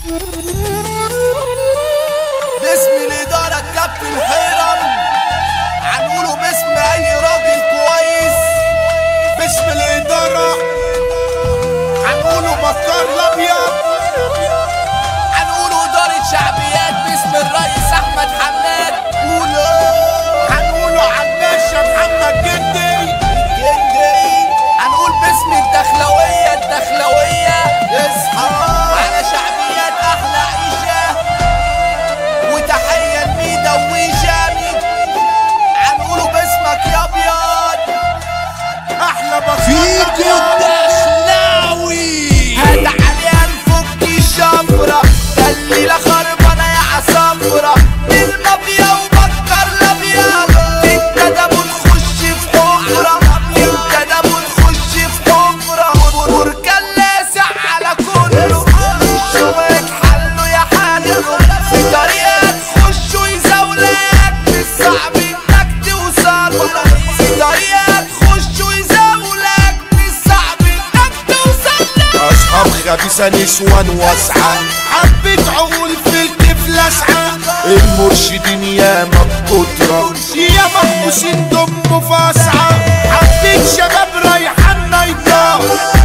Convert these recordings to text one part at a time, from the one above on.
باسم الإدارة الكابتن حيرم هنقوله باسم أي راجل كويس باسم الإدارة هنقوله بكار الأبيض هنقوله إدارة شعبيات باسم الرئيس أحمد حماد قولوا هنقوله على الباشا محمد جدي جدي هنقول باسم الدخلوية الدخلوية اصحى على شعبيات أحلى عيشة وتحية لميدا وجامد هنقوله باسمك يا ابيض احلى فيكو الدخلاوي هات عليها نفك الشفرة دليلة خربانة يا عصفرة المافيا وبكر الابيض انت تخش في حفرة انت تخش في حفرة بركان لاسع على كله شوك حله يا حله في طريقة تخش ويزاولك مش صعب انك توصل في طريقة تخش ويزاولك مش صعب انك توصل اصحاب خبيثة نسوان واسعة حبة عقول في الكيف لاسعة المرشدين يا بكترة يا محبوسين دم فاسعة حبة شباب رايحة نايتة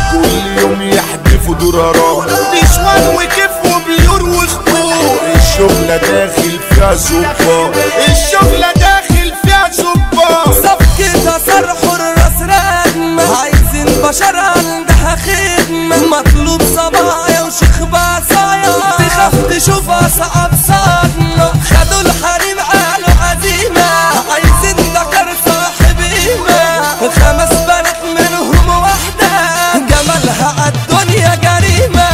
كل يوم يحدفوا درارات نسوان وكيف وبيور وخطوط الشغلة داخل فيها زبا الشغلة داخل فيها زبا صفقة صرح الراس ردمة عايزين بشر عندها خدمة مطلوب صبايا وشيخ بعصايا تخاف تشوفها صعب صدمة خدوا الحريم قالوا عزيمة عايزين ذكر صاحب قيمة خمس بنات منهم واحدة جمالها عالدنيا جريمة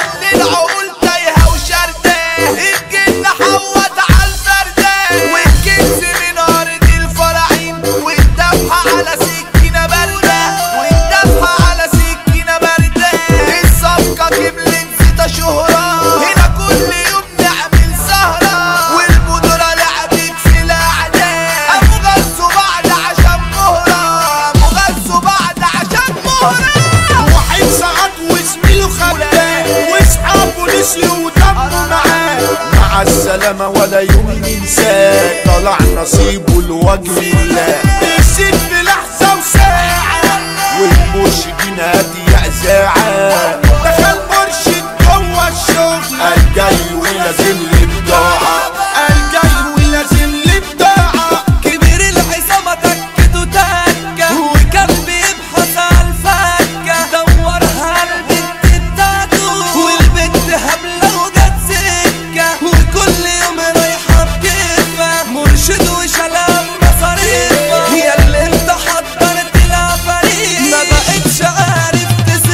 العقول تايهة وشردة الجن حوت على الفردة والكنز من أرض الفراعين والدفحة على سكينة باردة والدفحة على سكينة باردة الصفقة كملت ستة شهرة هنا كل يوم نعمل سهرة والبودرة لعبت في الأعداء أبو غزوا بعد عشان مهرة أبو غزوا بعد عشان مهرة واحد سقط وزميله خداه واصحابه نسيوا ودمه معاه مع السلامة ولا يوم ننساه طلع نصيبه لوجه الله نسيت في لحظة وساعة والمرشدين هادي إذاعة دخل مرشد جوه الشغل قال جاي ولازم لي بضاعة قال جاي ولازم لي بضاعة كبير العصابة تكته تكة وكان بيبحث على الفكة دورها البنت بتاعته والبنت هبلة وجت سكة وكل يوم رايحة بكيفة مرشد وشلام مصاريفة هي اللي انت حضرت لها فريق ما بقتش عارف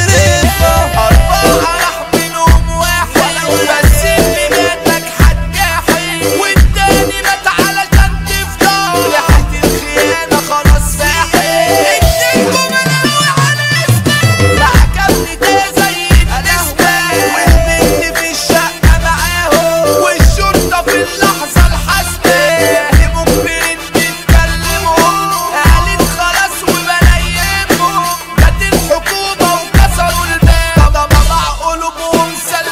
تصرفها أربعة راح منهم واحد بس اللي جاتك هتجاحد والتاني مات علشان تفضل ريحة الخيانة خلاص فاحت اتنين جملاء على اسمك العجب ده زي الاسماء والبنت في الشقة معاهم والشرطة في اللحظة الحاسمة لمخبرين بيتكلموا قالت خلاص وبنيمهم جت الحكومة وكسروا الباب طبع طبع قلوبهم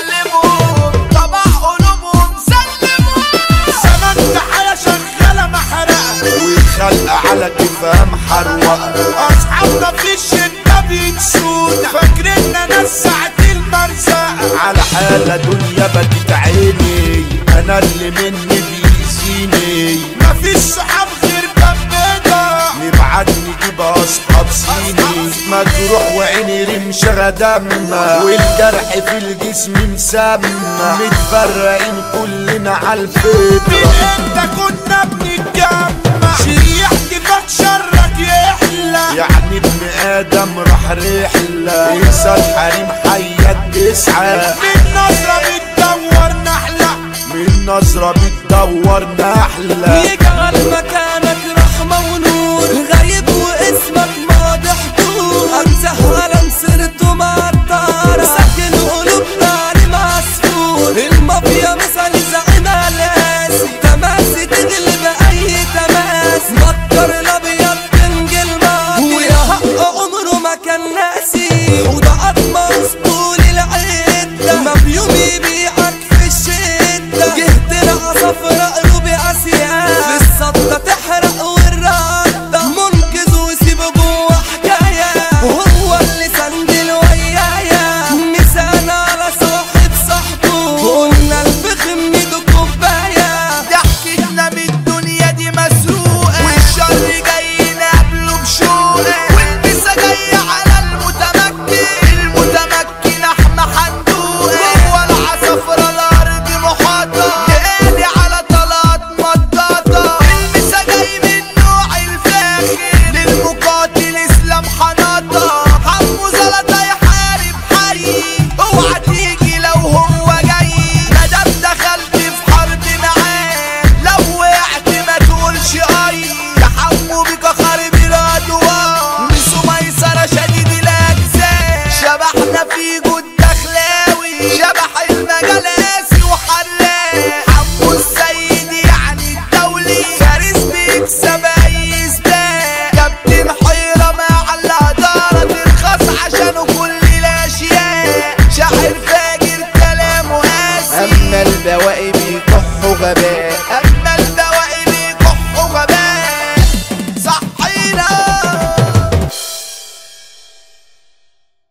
سلموا طبع قلوبهم سلموا زمان حياة شغالة محرقة والخلق على كيفها محروقة أصحابنا في الشدة بينسونا فاكريننا ناس ساعة المرزقة على حالة دنيا بدت عيني أنا اللي مني بيأذيني مفيش صحاب غير بمنا نبعت نجيب أصحاب صيني مجروح وعيني رمش غدمة والجرح في الجسم مسمى متفرقين كلنا عالفطرة من انت كنا بنتجمع شريح كيفك شرك يحلى يعني ابن ادم راح رحلة انسى الحريم حياة تسعى من نظرة بتدور نحلة من نظرة بتدور نحلة يجعل